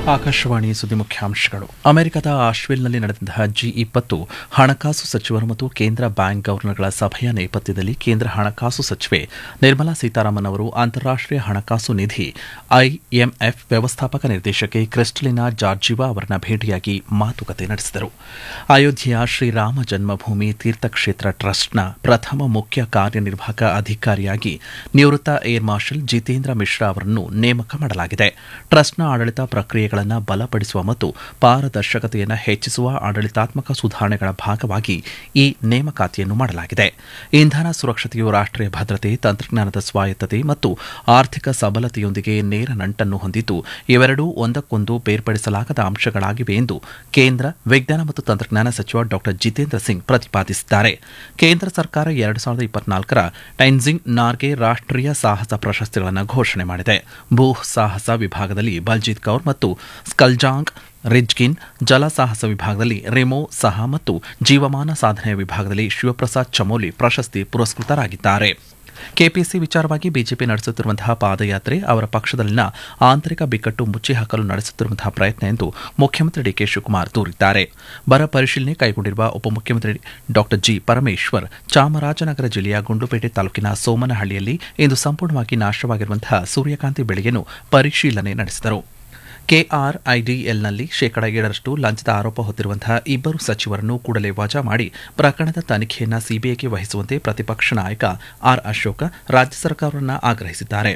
ಆಕಾಶವಾಣಿ ಸುದ್ದಿ ಮುಖ್ಯಾಂಶಗಳು ಅಮೆರಿಕದ ಆಶ್ವಿಲ್ನಲ್ಲಿ ನಡೆದಂತಹ ಜಿ ಇಪ್ಪತ್ತು ಹಣಕಾಸು ಸಚಿವರು ಮತ್ತು ಕೇಂದ್ರ ಬ್ಯಾಂಕ್ ಗವರ್ನರ್ಗಳ ಸಭೆಯ ನೇಪಥ್ಯದಲ್ಲಿ ಕೇಂದ್ರ ಹಣಕಾಸು ಸಚಿವೆ ನಿರ್ಮಲಾ ಸೀತಾರಾಮನ್ ಅವರು ಅಂತಾರಾಷ್ಟೀಯ ಹಣಕಾಸು ನಿಧಿ ಐಎಂಎಫ್ ವ್ಯವಸ್ಥಾಪಕ ನಿರ್ದೇಶಕಿ ಕ್ರಿಸ್ಟಲಿನಾ ಜಾರ್ಜಿವಾ ಅವರನ್ನ ಭೇಟಿಯಾಗಿ ಮಾತುಕತೆ ನಡೆಸಿದರು ಅಯೋಧ್ಯೆಯ ಶ್ರೀರಾಮ ಜನ್ಮಭೂಮಿ ತೀರ್ಥಕ್ಷೇತ್ರ ಟ್ರಸ್ಟ್ನ ಪ್ರಥಮ ಮುಖ್ಯ ಕಾರ್ಯನಿರ್ವಾಹಕ ಅಧಿಕಾರಿಯಾಗಿ ನಿವೃತ್ತ ಏರ್ ಮಾರ್ಷಲ್ ಜಿತೇಂದ್ರ ಮಿಶ್ರಾ ಅವರನ್ನು ನೇಮಕ ಮಾಡಲಾಗಿದೆ ಟ್ರಸ್ಟ್ನ ಆಡಳಿತ ಪ್ರಕ್ರಿಯೆಗಳನ್ನು ಬಲಪಡಿಸುವ ಮತ್ತು ಪಾರದರ್ಶಕತೆಯನ್ನು ಹೆಚ್ಚಿಸುವ ಆಡಳಿತಾತ್ಮಕ ಸುಧಾರಣೆಗಳ ಭಾಗವಾಗಿ ಈ ನೇಮಕಾತಿಯನ್ನು ಮಾಡಲಾಗಿದೆ ಇಂಧನ ಸುರಕ್ಷತೆಯು ರಾಷ್ಟೀಯ ಭದ್ರತೆ ತಂತ್ರಜ್ಞಾನದ ಸ್ವಾಯತ್ತತೆ ಮತ್ತು ಆರ್ಥಿಕ ಸಬಲತೆಯೊಂದಿಗೆ ನೇರ ನಂಟನ್ನು ಹೊಂದಿದ್ದು ಇವೆರಡೂ ಒಂದಕ್ಕೊಂದು ಬೇರ್ಪಡಿಸಲಾಗದ ಅಂಶಗಳಾಗಿವೆ ಎಂದು ಕೇಂದ್ರ ವಿಜ್ಞಾನ ಮತ್ತು ತಂತ್ರಜ್ಞಾನ ಸಚಿವ ಡಾ ಜಿತೇಂದ್ರ ಸಿಂಗ್ ಪ್ರತಿಪಾದಿಸಿದ್ದಾರೆ ಕೇಂದ್ರ ಸರ್ಕಾರ ಎರಡು ಸಾವಿರದ ಇಪ್ಪತ್ನಾಲ್ಕರ ಟೈನ್ಸಿಂಗ್ ನಾರ್ಗೆ ರಾಷ್ಟೀಯ ಸಾಹಸ ಪ್ರಶಸ್ತಿಗಳನ್ನು ಘೋಷಣೆ ಮಾಡಿದೆ ಭೂ ಸಾಹಸ ವಿಭಾಗದಲ್ಲಿ ಬಲ್ಜೀತ್ ಕೌರ್ ಮತ್ತು ಸ್ಕಲ್ಜಾಂಗ್ ರಿಜ್ಗಿನ್ ಜಲ ಸಾಹಸ ವಿಭಾಗದಲ್ಲಿ ರೆಮೋ ಸಹ ಮತ್ತು ಜೀವಮಾನ ಸಾಧನೆಯ ವಿಭಾಗದಲ್ಲಿ ಶಿವಪ್ರಸಾದ್ ಚಮೋಲಿ ಪ್ರಶಸ್ತಿ ಪುರಸ್ಕೃತರಾಗಿದ್ದಾರೆ ಕೆಪಿಸಿ ವಿಚಾರವಾಗಿ ಬಿಜೆಪಿ ನಡೆಸುತ್ತಿರುವಂತಹ ಪಾದಯಾತ್ರೆ ಅವರ ಪಕ್ಷದಲ್ಲಿನ ಆಂತರಿಕ ಬಿಕ್ಕಟ್ಟು ಮುಚ್ಚಿ ಹಾಕಲು ನಡೆಸುತ್ತಿರುವಂತಹ ಪ್ರಯತ್ನ ಎಂದು ಮುಖ್ಯಮಂತ್ರಿ ಡಿಕೆ ಶಿವಕುಮಾರ್ ದೂರಿದ್ದಾರೆ ಬರ ಪರಿಶೀಲನೆ ಕೈಗೊಂಡಿರುವ ಉಪಮುಖ್ಯಮಂತ್ರಿ ಡಾ ಜಿ ಪರಮೇಶ್ವರ್ ಚಾಮರಾಜನಗರ ಜಿಲ್ಲೆಯ ಗುಂಡ್ಲುಪೇಟೆ ತಾಲೂಕಿನ ಸೋಮನಹಳ್ಳಿಯಲ್ಲಿ ಇಂದು ಸಂಪೂರ್ಣವಾಗಿ ನಾಶವಾಗಿರುವಂತಹ ಸೂರ್ಯಕಾಂತಿ ಬೆಳೆಯನ್ನು ಪರಿಶೀಲನೆ ನಡೆಸಿದರು ಕೆಆರ್ಐಡಿಎಲ್ನಲ್ಲಿ ಶೇಕಡ ಏಳರಷ್ಟು ಲಂಚದ ಆರೋಪ ಹೊತ್ತಿರುವಂತಹ ಇಬ್ಬರು ಸಚಿವರನ್ನು ಕೂಡಲೇ ವಜಾ ಮಾಡಿ ಪ್ರಕರಣದ ತನಿಖೆಯನ್ನು ಸಿಬಿಐಗೆ ವಹಿಸುವಂತೆ ಪ್ರತಿಪಕ್ಷ ನಾಯಕ ಆರ್ ಅಶೋಕ ರಾಜ್ಯ ಸರ್ಕಾರವನ್ನು ಆಗ್ರಹಿಸಿದ್ದಾರೆ